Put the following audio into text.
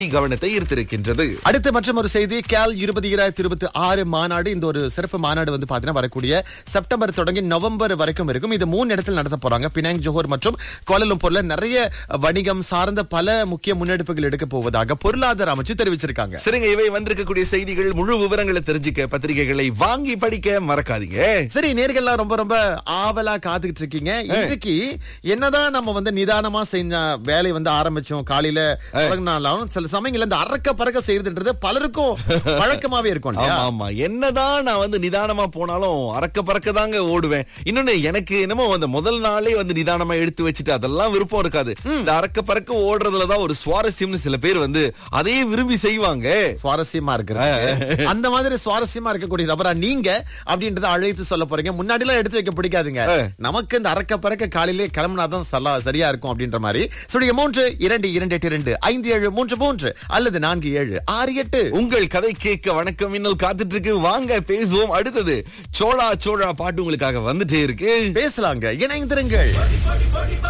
கவனத்தை ஈர்த்திருக்கின்றது அடுத்து மற்றும் ஒரு செய்தி கேல் இருபது இராயிரத்தி இருபத்தி ஆறு மாநாடு இந்த ஒரு சிறப்பு மாநாடு வந்து பாத்தீங்கன்னா வரக்கூடிய செப்டம்பர் தொடங்கி நவம்பர் வரைக்கும் இருக்கும் இது மூணு இடத்துல நடத்த போறாங்க பினாங் ஜோஹர் மற்றும் கோலலம்பூர்ல நிறைய வணிகம் சார்ந்த பல முக்கிய முன்னெடுப்புகள் எடுக்க போவதாக பொருளாதார அமைச்சு தெரிவிச்சிருக்காங்க சரிங்க இவை வந்திருக்கக்கூடிய செய்திகள் முழு விவரங்களை தெரிஞ்சுக்க பத்திரிகைகளை வாங்கி படிக்க மறக்காதீங்க சரி நேர்கள்லாம் ரொம்ப ரொம்ப ஆவலா காத்துக்கிட்டு இருக்கீங்க இன்னைக்கு என்னதான் நம்ம வந்து நிதானமா செஞ்ச வேலை வந்து ஆரம்பிச்சோம் காலையில தொடங்கினாலும் சில சமயங்கள்ல இந்த அறக்க பறக்க செய்யறதுன்றது பலருக்கும் பழக்கமாவே இருக்கும் இல்லையா? ஆமா ஆமா என்னதான் நான் வந்து நிதானமா போனாலும் அறக்க பறக்க தாங்க ஓடுவேன் இன்னொன்னு எனக்கு என்னமோ அந்த முதல் நாளே வந்து நிதானமா எடுத்து வச்சுட்டு அதெல்லாம் விருப்பம் இருக்காது இந்த அறக்க பறக்க ஓடுறதுலதான் ஒரு சுவாரஸ்யம்னு சில பேர் வந்து அதே விரும்பி செய்வாங்க சுவாரஸ்யமா இருக்கிறது அந்த மாதிரி சுவாரஸ்யமா இருக்கக்கூடிய நபரா நீங்க அப்படின்றத அழைத்து சொல்ல போறீங்க முன்னாடி எல்லாம் எடுத்து வைக்க பிடிக்காதுங்க நமக்கு இந்த அறக்க பறக்க காலையிலே கிளம்புனாதான் சல்லா சரியா இருக்கும் அப்படின்ற மாதிரி சுடிய மூன்று இரண்டு இரண்டு எட்டு இரண்டு ஐந்து ஏழு மூன்று மூன்று அல்லது நான்கு ஏழு ஆறு எட்டு உங்கள் கதை கேட்க வணக்கம் இன்னும் காத்துட்டு இருக்கு வாங்க பேசுவோம் அடுத்தது சோழா சோழா பாட்டு உங்களுக்காக வந்துட்டே இருக்கு பேசலாங்க இணைந்திருங்கள்